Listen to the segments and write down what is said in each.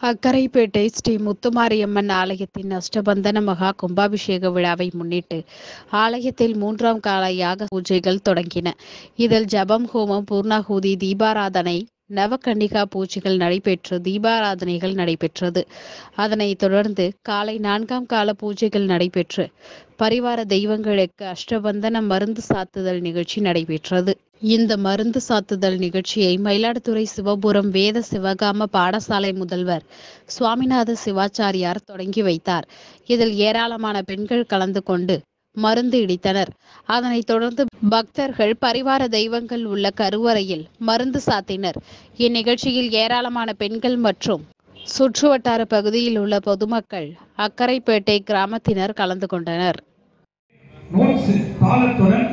அக்கரைப்பேட்டை ஸ்ரீ முத்துமாரியம்மன் ஆலயத்தின் அஷ்டபந்தன மகா கும்பாபிஷேக விழாவை முன்னிட்டு ஆலயத்தில் மூன்றாம் கால யாக பூஜைகள் தொடங்கின இதில் ஜபம் ஹோமம் பூர்ணாகூதி தீபாராதனை நவகன்னிகா பூஜைகள் நடைபெற்று தீபாராதனைகள் நடைபெற்றது அதனைத் தொடர்ந்து காலை நான்காம் கால பூஜைகள் நடைபெற்று பரிவார தெய்வங்களுக்கு அஷ்டபந்தன மருந்து சாத்துதல் நிகழ்ச்சி நடைபெற்றது இந்த மருந்து சாத்துதல் நிகழ்ச்சியை மயிலாடுதுறை சிவபுரம் வேத சிவகாம பாடசாலை முதல்வர் சுவாமிநாத சிவாச்சாரியார் தொடங்கி வைத்தார் இதில் ஏராளமான பெண்கள் கலந்து கொண்டு மருந்து இடித்தனர் அதனைத் தொடர்ந்து பக்தர்கள் பரிவார தெய்வங்கள் உள்ள கருவறையில் மருந்து சாத்தினர் இந்நிகழ்ச்சியில் ஏராளமான பெண்கள் மற்றும் சுற்றுவட்டார பகுதியில் உள்ள பொதுமக்கள் அக்கரைப்பேட்டை கிராமத்தினர் கலந்து கொண்டனர் நோட்ஸ் தாளத்துடன்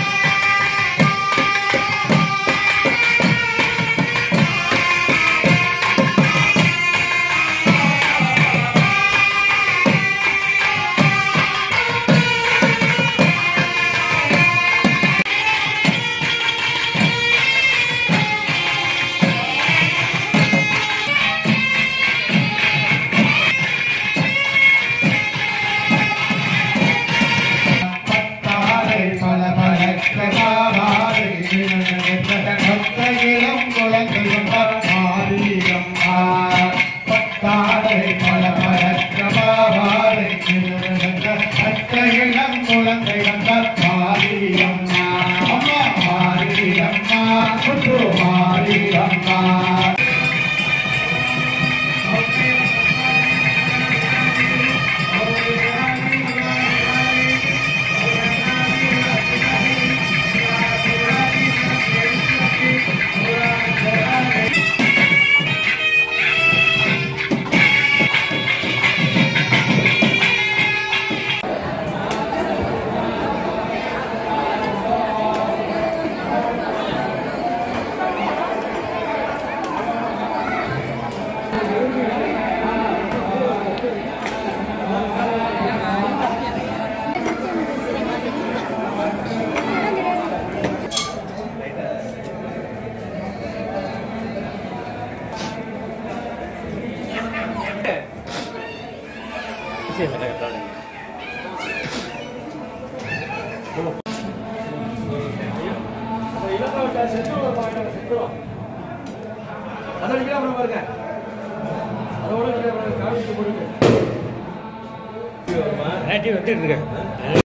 பத்தாரை பல பழக்கமாவாரை பத்த இளம் குழந்தையும் மாறியம் பத்தாரை பல பழக்கமாவாரை பத்த இளம் குழந்தையும் மாறியம் அம்மா மாரியம்மா குட்டு மாரியம்மா ஆக்டிவ் வந்துட்டு இருக்கு